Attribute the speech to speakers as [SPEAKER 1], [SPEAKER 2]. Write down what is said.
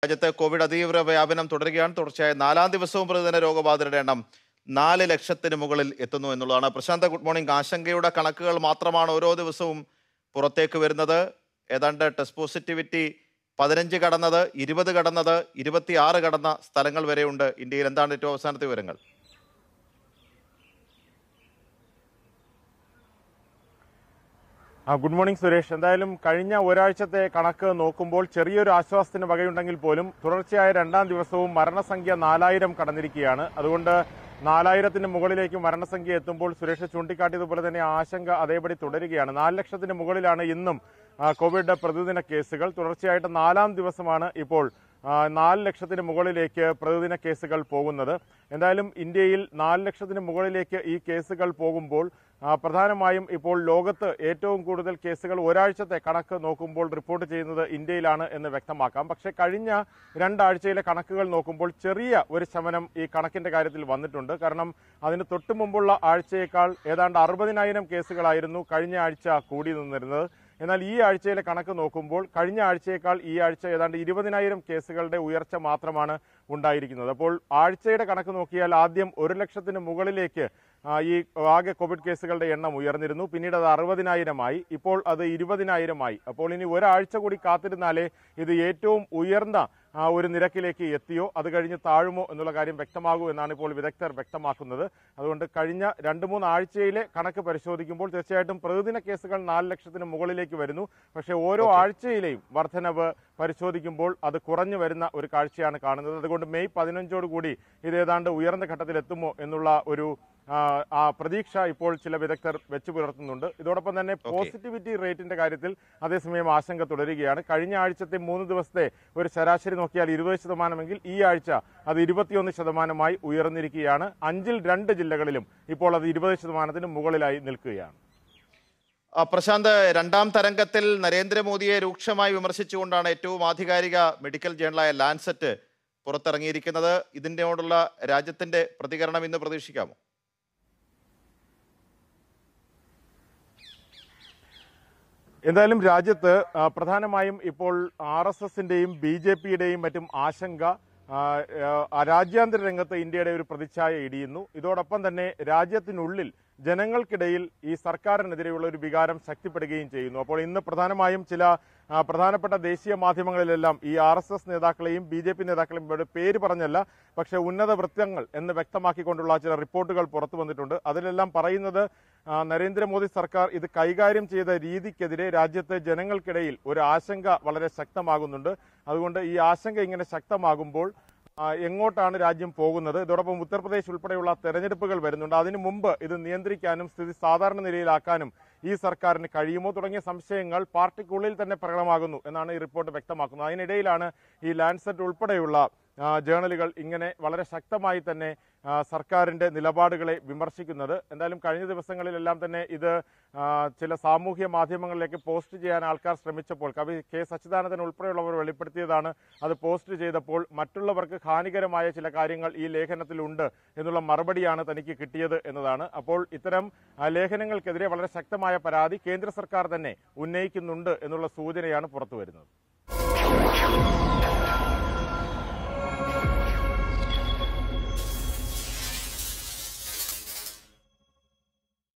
[SPEAKER 1] രാജ്യത്ത് കോവിഡ് അതീവ്ര വ്യാപനം തുടരുകയാണ് തുടർച്ചയായ നാലാം ദിവസവും പ്രതിദിന രോഗബാധിതരുടെ എണ്ണം നാല് ലക്ഷത്തിന് മുകളിൽ എത്തുന്നു എന്നുള്ളതാണ് പ്രശാന്ത ഗുഡ് മോർണിംഗ് ആശങ്കയുടെ കണക്കുകൾ മാത്രമാണ് ഓരോ ദിവസവും പുറത്തേക്ക് വരുന്നത് ഏതാണ്ട് ടെസ്റ്റ് പോസിറ്റിവിറ്റി പതിനഞ്ച് കടന്നത് ഇരുപത് കടന്നത് ഇരുപത്തിയാറ് കടന്ന സ്ഥലങ്ങൾ വരെയുണ്ട് ഇന്ത്യയിൽ എന്താണ് ഏറ്റവും അവസാനത്തെ വിവരങ്ങൾ
[SPEAKER 2] ആ ഗുഡ് മോർണിംഗ് സുരേഷ് എന്തായാലും കഴിഞ്ഞ ഒരാഴ്ചത്തെ കണക്ക് നോക്കുമ്പോൾ ചെറിയൊരു ആശ്വാസത്തിന് വകയുണ്ടെങ്കിൽ പോലും തുടർച്ചയായ രണ്ടാം ദിവസവും മരണസംഖ്യ നാലായിരം കടന്നിരിക്കുകയാണ് അതുകൊണ്ട് നാലായിരത്തിന് മുകളിലേക്ക് മരണസംഖ്യ എത്തുമ്പോൾ സുരേഷ് ചൂണ്ടിക്കാട്ടിയതുപോലെ തന്നെ ആശങ്ക അതേപടി തുടരുകയാണ് നാല് ലക്ഷത്തിന് മുകളിലാണ് ഇന്നും ആ, കോവിഡ് പ്രതിദിന കേസുകൾ തുടർച്ചയായിട്ട് നാലാം ദിവസമാണ് ഇപ്പോൾ ആ, നാല് ലക്ഷത്തിന് മുകളിലേക്ക് പ്രതിദിന കേസുകൾ പോകുന്നത് എന്തായാലും ഇന്ത്യയിൽ നാല് ലക്ഷത്തിന് മുകളിലേക്ക് ഈ കേസുകൾ പോകുമ്പോൾ ആ, പ്രധാനമായും ഇപ്പോൾ ലോകത്ത് ഏറ്റവും കൂടുതൽ കേസുകൾ ഒരാഴ്ചത്തെ കണക്ക് നോക്കുമ്പോൾ റിപ്പോർട്ട് ചെയ്യുന്നത് ഇന്ത്യയിലാണ് എന്ന് വ്യക്തമാക്കാം പക്ഷേ കഴിഞ്ഞ രണ്ടാഴ്ചയിലെ കണക്കുകൾ നോക്കുമ്പോൾ ചെറിയ ഒരു ശമനം ഈ കണക്കിന്റെ കാര്യത്തിൽ വന്നിട്ടുണ്ട് കാരണം അതിന് തൊട്ടു മുമ്പുള്ള ആഴ്ചയേക്കാൾ ഏതാണ്ട് അറുപതിനായിരം കേസുകളായിരുന്നു കഴിഞ്ഞ ആഴ്ച കൂടി നിന്നിരുന്നത് എന്നാൽ ഈ ആഴ്ചയിലെ കണക്ക് നോക്കുമ്പോൾ കഴിഞ്ഞ ആഴ്ചയേക്കാൾ ഈ ആഴ്ച ഏതാണ്ട് ഇരുപതിനായിരം കേസുകളുടെ ഉയർച്ച മാത്രമാണ് ഉണ്ടായിരിക്കുന്നത് അപ്പോൾ ആഴ്ചയുടെ കണക്ക് നോക്കിയാൽ ആദ്യം ഒരു ലക്ഷത്തിന് മുകളിലേക്ക് ആ, ഈ ആകെ കോവിഡ് കേസുകളുടെ എണ്ണം ഉയർന്നിരുന്നു പിന്നീട് അത് അറുപതിനായിരമായി ഇപ്പോൾ അത് ഇരുപതിനായിരമായി അപ്പോൾ ഇനി ഒരാഴ്ച കൂടി കാത്തിരുന്നാലേ ഇത് ഏറ്റവും ഉയർന്ന ആ, ഒരു നിരക്കിലേക്ക് എത്തിയോ അത് കഴിഞ്ഞ് താഴുമോ എന്നുള്ള കാര്യം വ്യക്തമാകൂ എന്നാണ് ഇപ്പോൾ വിദഗ്ധർ വ്യക്തമാക്കുന്നത് അതുകൊണ്ട് കഴിഞ്ഞ രണ്ട് മൂന്ന് ആഴ്ചയിലെ കണക്ക് പരിശോധിക്കുമ്പോൾ തീർച്ചയായിട്ടും പ്രതിദിന കേസുകൾ നാല് ലക്ഷത്തിന് മുകളിലേക്ക് വരുന്നു പക്ഷേ ഓരോ ആഴ്ചയിലെയും വർധനവ് പരിശോധിക്കുമ്പോൾ അത് കുറഞ്ഞു വരുന്ന ഒരു കാഴ്ചയാണ് കാണുന്നത് അതുകൊണ്ട് മെയ് പതിനഞ്ചോട് കൂടി ഇത് ഏതാണ്ട് ഉയർന്ന ഘട്ടത്തിൽ എത്തുമോ എന്നുള്ള ഒരു ആ, ആ പ്രതീക്ഷ ഇപ്പോൾ ചില വിദഗ്ധർ വെച്ചു പുലർത്തുന്നുണ്ട് ഇതോടൊപ്പം തന്നെ പോസിറ്റിവിറ്റി റേറ്റിന്റെ കാര്യത്തിൽ അതേസമയം ആശങ്ക തുടരുകയാണ് കഴിഞ്ഞ ആഴ്ചത്തെ മൂന്ന് ദിവസത്തെ ഒരു ശരാശരി നോക്കിയാൽ ഇരുപത് ശതമാനമെങ്കിൽ ഈ ആഴ്ച അത് ഇരുപത്തിയൊന്ന് ശതമാനമായി ഉയർന്നിരിക്കുകയാണ് അഞ്ചിൽ രണ്ട് ജില്ലകളിലും ഇപ്പോൾ അത് ഇരുപത് ശതമാനത്തിന് മുകളിലായി നിൽക്കുകയാണ്
[SPEAKER 1] ആ, പ്രശാന്ത് രണ്ടാം തരംഗത്തിൽ നരേന്ദ്രമോദിയെ രൂക്ഷമായി വിമർശിച്ചുകൊണ്ടാണ് ഏറ്റവും ആധികാരിക മെഡിക്കൽ ജേണലായ ലാൻസെറ്റ് പുറത്തിറങ്ങിയിരിക്കുന്നത് ഇതിനോടുള്ള രാജ്യത്തിന്റെ പ്രതികരണം ഇന്ന് പ്രതീക്ഷിക്കാമോ
[SPEAKER 2] എന്തായാലും രാജ്യത്ത് ആ, പ്രധാനമായും ഇപ്പോൾ ആർ എസ് എസിന്റെയും ബി ജെ പിയുടെയും മറ്റും ആശങ്ക ആ, ആ, രാജ്യാന്തര രംഗത്ത് ഇന്ത്യയുടെ ഒരു പ്രതിച്ഛായ ഇടിയുന്നു ഇതോടൊപ്പം തന്നെ രാജ്യത്തിനുള്ളിൽ ജനങ്ങൾക്കിടയിൽ ഈ സർക്കാരിനെതിരെയുള്ള ഒരു വികാരം ശക്തിപ്പെടുകയും ചെയ്യുന്നു അപ്പോൾ ഇന്ന് പ്രധാനമായും ചില ആ, പ്രധാനപ്പെട്ട ദേശീയ മാധ്യമങ്ങളിലെല്ലാം ഈ ആർ എസ് എസ് നേതാക്കളെയും ബി ജെ പി നേതാക്കളെയും ഇവരുടെ പേര് പറഞ്ഞല്ല പക്ഷേ ഉന്നത വൃത്തങ്ങൾ എന്ന് വ്യക്തമാക്കിക്കൊണ്ടുള്ള ചില റിപ്പോർട്ടുകൾ പുറത്തു വന്നിട്ടുണ്ട് അതിലെല്ലാം പറയുന്നത് ആ, നരേന്ദ്രമോദി സർക്കാർ ഇത് കൈകാര്യം ചെയ്ത രീതിക്കെതിരെ രാജ്യത്തെ ജനങ്ങൾക്കിടയിൽ ഒരു ആശങ്ക വളരെ ശക്തമാകുന്നുണ്ട് അതുകൊണ്ട് ഈ ആശങ്ക ഇങ്ങനെ ശക്തമാകുമ്പോൾ ആ, എങ്ങോട്ടാണ് രാജ്യം പോകുന്നത് ഇതോടൊപ്പം ഉത്തർപ്രദേശ് ഉൾപ്പെടെയുള്ള തെരഞ്ഞെടുപ്പുകൾ വരുന്നുണ്ട് അതിനു മുമ്പ് ഇത് നിയന്ത്രിക്കാനും സ്ഥിതി സാധാരണ നിലയിലാക്കാനും ഈ സർക്കാരിന് കഴിയുമോ തുടങ്ങിയ സംശയങ്ങൾ പാർട്ടിക്കുള്ളിൽ തന്നെ പ്രകടമാകുന്നു എന്നാണ് ഈ റിപ്പോർട്ട് വ്യക്തമാക്കുന്നത് അതിനിടയിലാണ് ഈ ലാൻഡ്സെറ്റ് ഉൾപ്പെടെയുള്ള ആ, ജേണലുകൾ ഇങ്ങനെ വളരെ ശക്തമായി തന്നെ ആ, സർക്കാരിന്റെ നിലപാടുകളെ വിമർശിക്കുന്നത് എന്തായാലും കഴിഞ്ഞ ദിവസങ്ങളിലെല്ലാം തന്നെ ഇത് ആ, ചില സാമൂഹ്യ മാധ്യമങ്ങളിലേക്ക് പോസ്റ്റ് ചെയ്യാൻ ആൾക്കാർ ശ്രമിച്ചപ്പോൾ കവി കെ സച്ചിദാനന്ദൻ ഉൾപ്പെടെയുള്ളവർ വെളിപ്പെടുത്തിയതാണ് അത് പോസ്റ്റ് ചെയ്തപ്പോൾ മറ്റുള്ളവർക്ക് ഹാനികരമായ ചില കാര്യങ്ങൾ ഈ ലേഖനത്തിലുണ്ട് എന്നുള്ള മറുപടിയാണ് തനിക്ക് കിട്ടിയത് എന്നതാണ് അപ്പോൾ ഇത്തരം ആ, ലേഖനങ്ങൾക്കെതിരെ വളരെ ശക്തമായ പരാതി കേന്ദ്ര സർക്കാർ തന്നെ ഉന്നയിക്കുന്നുണ്ട് എന്നുള്ള സൂചനയാണ് പുറത്തുവരുന്നത്